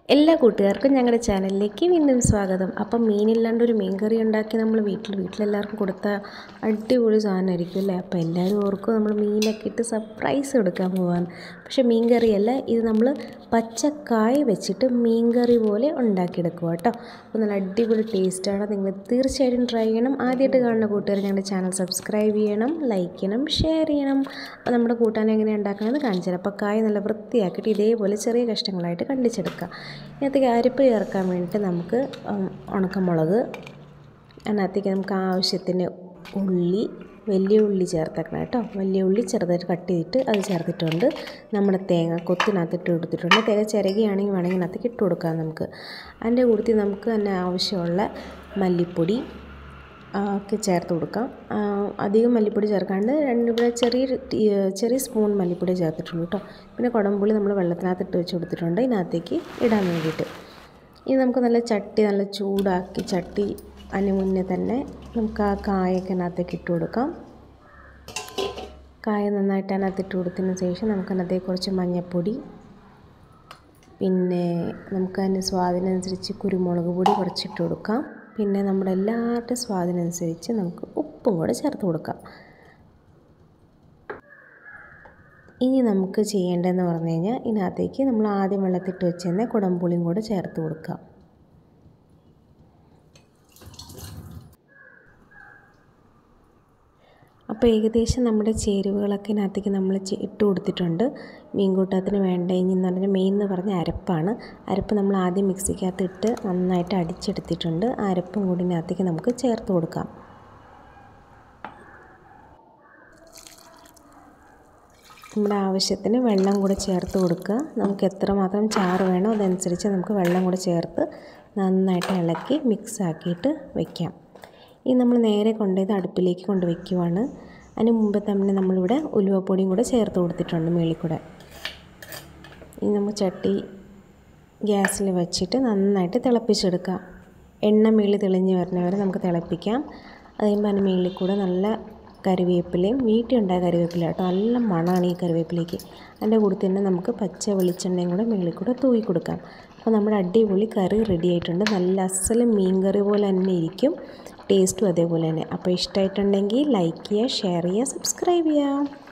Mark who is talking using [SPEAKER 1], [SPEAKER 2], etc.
[SPEAKER 1] എല്ലാ കൂട്ടുകാർക്കും ഞങ്ങളുടെ ചാനലിലേക്ക് വീണ്ടും സ്വാഗതം അപ്പം മീനില്ലാണ്ട് ഒരു മീൻ കറി ഉണ്ടാക്കി നമ്മൾ വീട്ടിൽ വീട്ടിലെല്ലാവർക്കും കൊടുത്ത അടിപൊളി സാധനമായിരിക്കും അല്ലേ അപ്പോൾ എല്ലാവരും ഓർക്കും നമ്മൾ മീനൊക്കെ ഇട്ട് സർപ്രൈസ് കൊടുക്കാൻ പോവാന്ന് പക്ഷേ മീൻ കറിയല്ല ഇത് നമ്മൾ പച്ചക്കായ വെച്ചിട്ട് മീൻ കറി പോലെ ഉണ്ടാക്കിയെടുക്കുക കേട്ടോ അപ്പോൾ നല്ല അടിപൊളി ടേസ്റ്റാണ് നിങ്ങൾ തീർച്ചയായിട്ടും ട്രൈ ചെയ്യണം ആദ്യമായിട്ട് കാണുന്ന കൂട്ടുകാർ ഞങ്ങളുടെ ചാനൽ സബ്സ്ക്രൈബ് ചെയ്യണം ലൈക്ക് ചെയ്യണം ഷെയർ ചെയ്യണം അപ്പോൾ നമ്മുടെ കൂട്ടാൻ എങ്ങനെയാണ് ഉണ്ടാക്കണമെന്ന് കാണിച്ചു തരാം അപ്പോൾ കായ നല്ല വൃത്തിയാക്കിയിട്ട് ഇതേപോലെ ചെറിയ കഷ്ണങ്ങളായിട്ട് കണ്ടിച്ചെടുക്കുക ഇതിനകത്തേക്ക് അരിപ്പ് ചേർക്കാൻ വേണ്ടിയിട്ട് നമുക്ക് ഉം, ഉണക്കമുളക് അതിനകത്തേക്ക് നമുക്ക് ആവശ്യത്തിന് ഉള്ളി വലിയ ഉള്ളി ചേർത്തേക്കണം കേട്ടോ വലിയ ഉള്ളി ചെറുതായിട്ട് കട്ട് ചെയ്തിട്ട് അത് ചേർത്തിട്ടുണ്ട് നമ്മുടെ തേങ്ങ കൊത്തിനകത്ത് ഇട്ട് കൊടുത്തിട്ടുണ്ട് തേങ്ങ ചിരകിയാണെങ്കിൽ വേണമെങ്കിൽ അതിനകത്തേക്ക് ഇട്ട് കൊടുക്കാം നമുക്ക് അതിൻ്റെ കൂട്ടത്തിൽ നമുക്ക് തന്നെ ആവശ്യമുള്ള മല്ലിപ്പൊടി ആ, ഒക്കെ ചേർത്ത് കൊടുക്കാം ആ, അധികം മല്ലിപ്പൊടി ചേർക്കാണ്ട് രണ്ട് ഇവിടെ ചെറിയൊരു ടീ- ചെറിയ സ്പൂൺ മല്ലിപ്പൊടി ചേർത്തിട്ടുള്ളൂ കേട്ടോ പിന്നെ കുടംപുളി നമ്മൾ വെള്ളത്തിനകത്ത് ഇട്ട് വെച്ച് കൊടുത്തിട്ടുണ്ട് ഇതിനകത്തേക്ക് ഇടാൻ വേണ്ടിയിട്ട് ഇനി നമുക്ക് നല്ല ചട്ടി നല്ല ചൂടാക്കി ചട്ടി അതിന് മുന്നേ തന്നെ നമുക്ക് ആ കായൊക്കെ അതിനകത്തേക്ക് ഇട്ട് കൊടുക്കാം കായ നന്നായിട്ട് അതിനകത്ത് ഇട്ട് കൊടുത്തതിന് ശേഷം നമുക്ക് അതിനകത്തേക്ക് കുറച്ച് മഞ്ഞൾപ്പൊടി പിന്നെ നമുക്ക് അതിന് സ്വാദിനനുസരിച്ച് കുരുമുളക് പൊടി കുറച്ചിട്ട് കൊടുക്കാം പിന്നെ നമ്മുടെ എല്ലാവരുടെയും സ്വാദിനനുസരിച്ച് നമുക്ക് ഉപ്പും കൂടെ ചേർത്ത് കൊടുക്കാം ഇനി നമുക്ക് ചെയ്യേണ്ടതെന്ന് പറഞ്ഞു കഴിഞ്ഞാൽ ഇതിനകത്തേക്ക് നമ്മൾ ആദ്യം വെള്ളത്തിട്ട് വെച്ചിരുന്ന കുടംപുളിയും കൂടെ ചേർത്ത് കൊടുക്കാം അപ്പോൾ ഏകദേശം നമ്മുടെ ചേരുവകളൊക്കെ ഇതിനകത്തേക്ക് നമ്മൾ ചെ- ഇട്ട് കൊടുത്തിട്ടുണ്ട് മീൻകൂട്ടത്തിന് വേണ്ട ഇനി എന്ന് പറഞ്ഞാൽ മെയിൻ എന്ന് പറഞ്ഞാൽ അരപ്പാണ് അരപ്പ് നമ്മൾ ആദ്യം മിക്സിക്കകത്ത് ഇട്ട് നന്നായിട്ട് അടിച്ചെടുത്തിട്ടുണ്ട് ആ അരപ്പും കൂടി ഇതിനകത്തേക്ക് നമുക്ക് ചേർത്ത് കൊടുക്കാം നമ്മുടെ ആവശ്യത്തിന് വെള്ളം കൂടെ ചേർത്ത് കൊടുക്കുക നമുക്ക് എത്രമാത്രം ചാറ് വേണോ അതനുസരിച്ച് നമുക്ക് വെള്ളം കൂടെ ചേർത്ത് നന്നായിട്ട് ഇളക്കി മിക്സ് ആക്കിയിട്ട് വെക്കാം ഇനി നമ്മൾ നേരെ കൊണ്ടുപോയത് അടുപ്പിലേക്ക് കൊണ്ട് വയ്ക്കുവാണ് അതിന് മുമ്പ് തന്നെ നമ്മളിവിടെ ഉലുവപ്പൊടിയും കൂടെ ചേർത്ത് കൊടുത്തിട്ടുണ്ട് മേളിൽ കൂടെ ഇനി നമ്മൾ ചട്ടി ഗ്യാസിൽ വെച്ചിട്ട് നന്നായിട്ട് തിളപ്പിച്ചെടുക്കാം എണ്ണ മേളിൽ തെളിഞ്ഞ് വരുന്ന വരെ നമുക്ക് തിളപ്പിക്കാം അത് കഴിയുമ്പോൾ അതിന് മേളിൽ കൂടെ നല്ല കറിവേപ്പിലയും വീട്ടിലുണ്ടായ കറിവേപ്പില കേട്ടോ നല്ല മണമാണ് ഈ കറിവേപ്പിലേക്ക് അതിൻ്റെ കൂടെ തന്നെ നമുക്ക് പച്ച വെളിച്ചെണ്ണയും കൂടെ മേളിൽ കൂടെ തൂക്കി കൊടുക്കാം അപ്പോൾ നമ്മുടെ അടിപൊളി കറി റെഡി ആയിട്ടുണ്ട് നല്ല അസലും മീൻ കറി പോലെ തന്നെ ഇരിക്കും ടേസ്റ്റും അതേപോലെ തന്നെ അപ്പോൾ ഇഷ്ടമായിട്ടുണ്ടെങ്കിൽ ലൈക്ക് ചെയ്യുക ഷെയർ ചെയ്യുക സബ്സ്ക്രൈബ് ചെയ്യുക